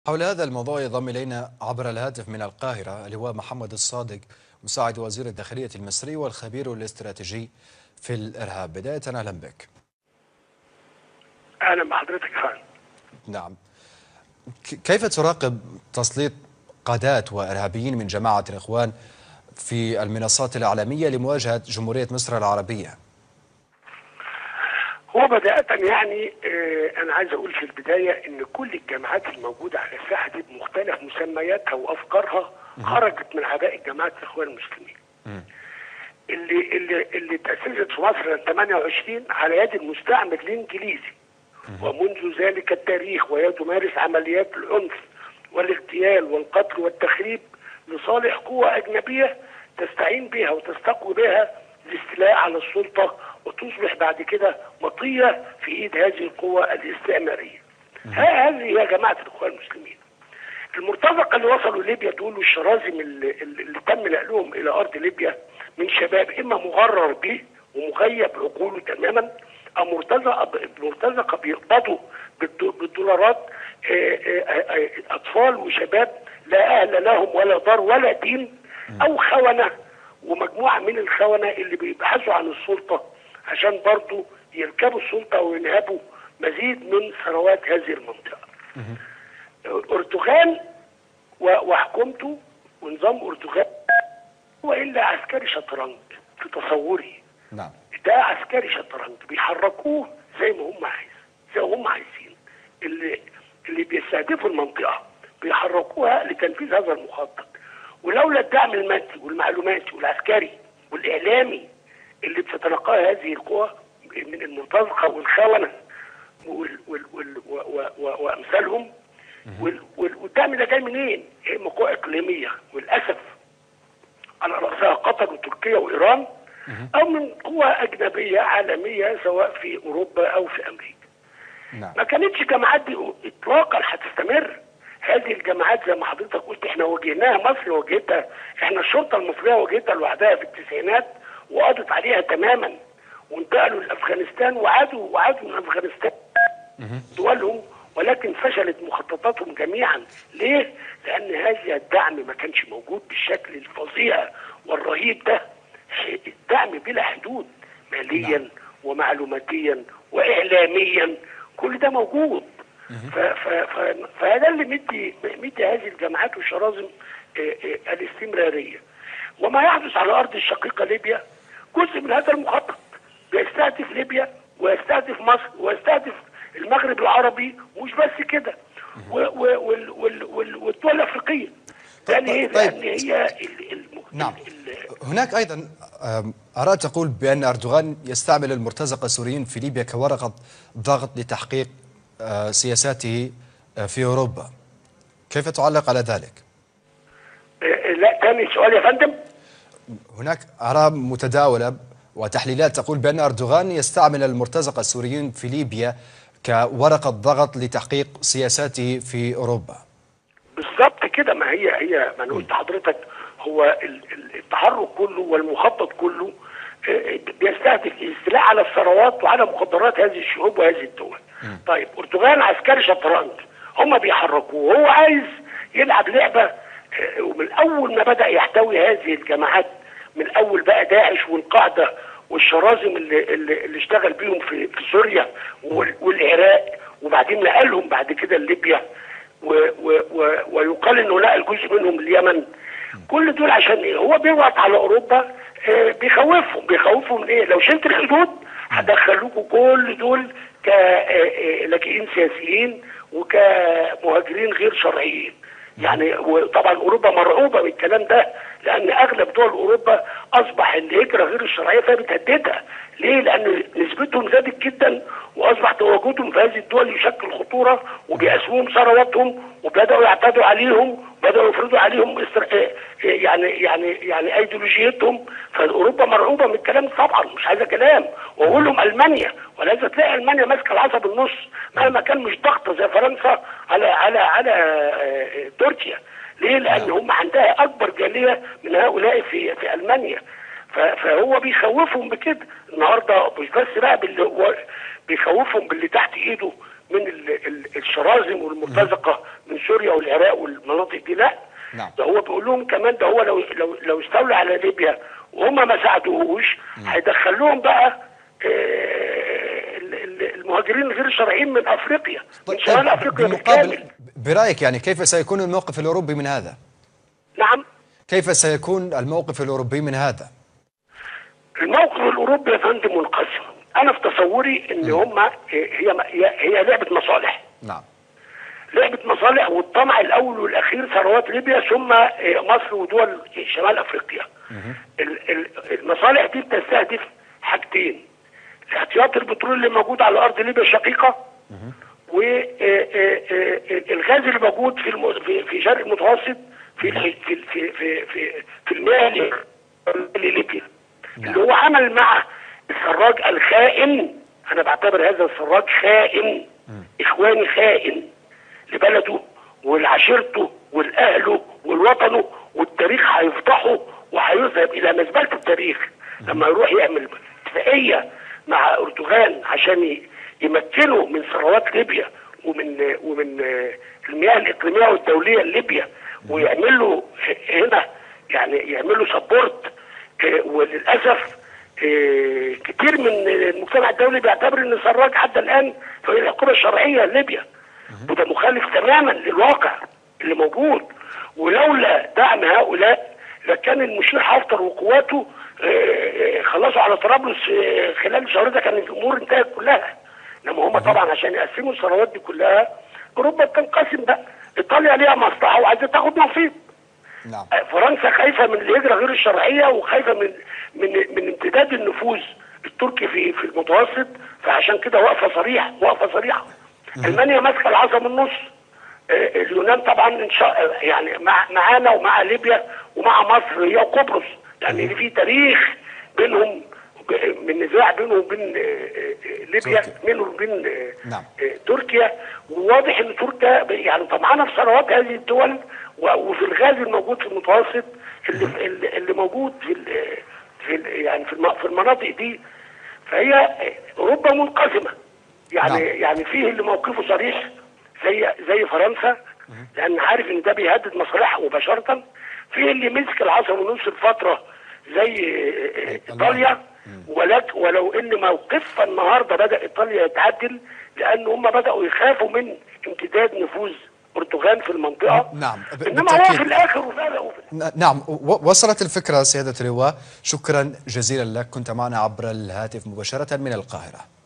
حول هذا الموضوع ينضم الينا عبر الهاتف من القاهره اللواء محمد الصادق مساعد وزير الداخليه المصري والخبير الاستراتيجي في الارهاب بدايه اهلا بك اهلا بحضرتك خان نعم كيف تراقب تسليط قادات وارهابيين من جماعه الاخوان في المنصات الاعلاميه لمواجهه جمهوريه مصر العربيه هو بداية يعني آه أنا عايز أقول في البداية إن كل الجامعات الموجودة على الساحة دي بمختلف مسمياتها وأفكارها خرجت من عباءة جماعة الإخوان المسلمين. اللي اللي اللي تأسست في مصر سنة 28 على يد المستعمر الإنجليزي. ومنذ ذلك التاريخ وهي تمارس عمليات العنف والاغتيال والقتل والتخريب لصالح قوى أجنبية تستعين بها وتستقوي بها الاستيلاء على السلطة وتصبح بعد كده مطية في ايد هذه القوى الاستعمارية. هذه هي جماعة الاخوان المسلمين. المرتزقة اللي وصلوا ليبيا دول والشرازم اللي, اللي تم نقلهم الى ارض ليبيا من شباب اما مغرر به ومغيب عقوله تماما او مرتزقة مرتزقة بيقبضوا بالدولارات اطفال وشباب لا اهل لهم ولا دار ولا دين او خونة ومجموعة من الخونة اللي بيبحثوا عن السلطة عشان برضو يركبوا السلطة وينهبوا مزيد من ثروات هذه المنطقة أردوغان وحكومته ونظام أردوغان هو إلا عسكري شطرنج في تصوري نعم ده عسكري شطرنج بيحركوه زي ما هم عايز زي ما هم عايزين اللي اللي بيستهدفوا المنطقة بيحركوها لتنفيذ هذا المخطط ولولا الدعم المادي والمعلوماتي والعسكري والإعلامي اللي بتتلقاها هذه القوى من المرتزقه والخونه وامثالهم والدعم ده جاي منين؟ اما قوى اقليميه وللاسف على راسها قطر وتركيا وايران او من قوى اجنبيه عالميه سواء في اوروبا او في امريكا. نعم. ما كانتش الجماعات دي اطلاقا هتستمر هذه الجماعات زي ما حضرتك قلت احنا واجهناها مصر واجهتها احنا الشرطه المصريه واجهتها لوحدها في التسعينات وقضت عليها تماما وانتقلوا لافغانستان وعادوا وعادوا من افغانستان دولهم ولكن فشلت مخططاتهم جميعا ليه؟ لان هذا الدعم ما كانش موجود بالشكل الفظيع والرهيب ده الدعم بلا حدود ماليا نعم. ومعلوماتيا واعلاميا كل ده موجود فهذا اللي مدي مدي هذه الجماعات والشرازم الاستمراريه وما يحدث على ارض الشقيقه ليبيا جزء من هذا المخطط بيستهدف ليبيا ويستهدف مصر ويستهدف المغرب العربي ومش بس كده والدول الافريقيه لان هي طيب. لان هي ال ال نعم هناك ايضا اراء تقول بان اردوغان يستعمل المرتزقه السوريين في ليبيا كورقه ضغط لتحقيق سياساته في اوروبا كيف تعلق على ذلك؟ لا تاني سؤال يا فندم هناك آراء متداولة وتحليلات تقول بأن أردوغان يستعمل المرتزقة السوريين في ليبيا كورقة ضغط لتحقيق سياساته في أوروبا بالظبط كده ما هي هي ما انا قلت لحضرتك هو التحرك كله والمخطط كله بيستهدف الاستيلاء على الثروات وعلى مخدرات هذه الشعوب وهذه الدول. طيب اردوغان عسكري شطرنج هم بيحركوه هو عايز يلعب لعبه ومن اول ما بدا يحتوي هذه الجماعات من اول بقى داعش والقاعده والشرازم اللي, اللي, اللي اشتغل بيهم في, في سوريا والعراق وبعدين نقلهم بعد كده لليبيا ويقال انه نقل جزء منهم اليمن كل دول عشان ايه؟ هو بيضغط على اوروبا آه بيخوفهم بيخوفهم ايه؟ لو شلت الحدود هدخلوكوا كل دول كلاجئين سياسيين وكمهاجرين غير شرعيين. يعني وطبعا اوروبا مرعوبه من الكلام ده لان اغلب دول اوروبا اصبح الهجره غير الشرعيه فيها بتهددها ليه؟ لان نسبتهم زادت جدا واصبح تواجدهم في هذه الدول يشكل خطوره وبيقسموهم ثرواتهم وبداوا يعتدوا عليهم بداوا يفرضوا عليهم استر... يعني يعني يعني ايديولوجيتهم فاوروبا مرعوبه من الكلام طبعا مش عايزه كلام واقول لهم المانيا ولازم تلاقي المانيا ماسكه العصا بالنص مهما كان مش ضغطه زي فرنسا على على على تركيا ليه؟ لان هم عندها اكبر جاليه من هؤلاء في في المانيا فهو بيخوفهم بكده النهارده مش بس بقى باللي هو بيخوفهم باللي تحت ايده من ال- ال- الشرازم والمرتزقه من سوريا والعراق والمناطق دي لا نعم. ده هو بيقول لهم كمان ده هو لو لو لو استولى على ليبيا وهم ما ساعدوهوش هيدخل لهم بقى آه، ال- ال- المهاجرين غير الشرعيين من افريقيا من شمال افريقيا بالمقابل بالكامل برأيك يعني كيف سيكون الموقف الأوروبي من هذا؟ نعم كيف سيكون الموقف الأوروبي من هذا؟ الموقف الاوروبي يا فندم منقسم انا في تصوري ان هم هي هي هي لعبه مصالح نعم لعبه مصالح والطمع الاول والاخير ثروات ليبيا ثم مصر ودول شمال افريقيا ال- ال- المصالح دي بتستهدف حاجتين الاحتياط البترول اللي موجود على ارض ليبيا الشقيقه والغاز اللي موجود في الم- في في شرق المتوسط في الح- في في في في, في المياه اللي- اللي ليبيا اللي هو عمل مع السراج الخائن انا بعتبر هذا السراج خائن اخواني خائن لبلده ولعشيرته ولاهله ولوطنه والتاريخ هيفضحه وهيذهب الى مزبله التاريخ لما يروح يعمل اتفاقيه مع اردوغان عشان ي- يمكنه من ثروات ليبيا ومن ومن المياه الاقليميه والدوليه لليبيا ويعمل له هنا يعني يعمل له سبورت وللاسف آه، كتير من المجتمع الدولي بيعتبر ان سراج حتى الان هي الحكومه الشرعيه لليبيا وده مخالف تماما للواقع اللي موجود ولولا دعم هؤلاء لكان المشير حفتر وقواته آه، خلصوا على طرابلس آه، خلال شهر ده كان الامور انتهت كلها انما هم طبعا عشان يقسموا الثروات دي كلها اوروبا بتنقسم بقى ايطاليا ليها مصلحه وعايزه تاخد نصيب نعم فرنسا خايفه من الهجره غير الشرعيه وخايفه من من من امتداد النفوذ التركي في في المتوسط فعشان كده واقفه صريحه واقفه صريحه المانيا ماسكه العصا من النص آه، اليونان طبعا ان شاء يعني مع معانا ومع ليبيا ومع مصر هي وقبرص يعني في تاريخ بينهم ب- من نزاع بينهم وبين آه، آه، ليبيا تركيا. بينهم وبين آه، نعم. آه، تركيا وواضح ان تركيا ب- يعني طمعانه في ثروات هذه الدول و- وفي الغاز الموجود في المتوسط اللي اللي اللي موجود في ال- في ال- يعني في الم- في المناطق دي فهي اوروبا منقسمه يعني نعم. يعني فيه اللي موقفه صريح زي زي فرنسا لان عارف ان ده بيهدد مصالحها مباشره فيه اللي مسك العصا من نص الفتره زي ايطاليا ولك ولو ان موقفها النهارده بدا ايطاليا يتعدل لان هم بداوا يخافوا من امتداد نفوذ اردوغان في المنطقه نعم، ب- انما هو بالتأكيد. في الاخر وفي ن- نعم و- وصلت الفكرة سيادة اللواء شكرا جزيلا لك كنت معنا عبر الهاتف مباشرة من القاهرة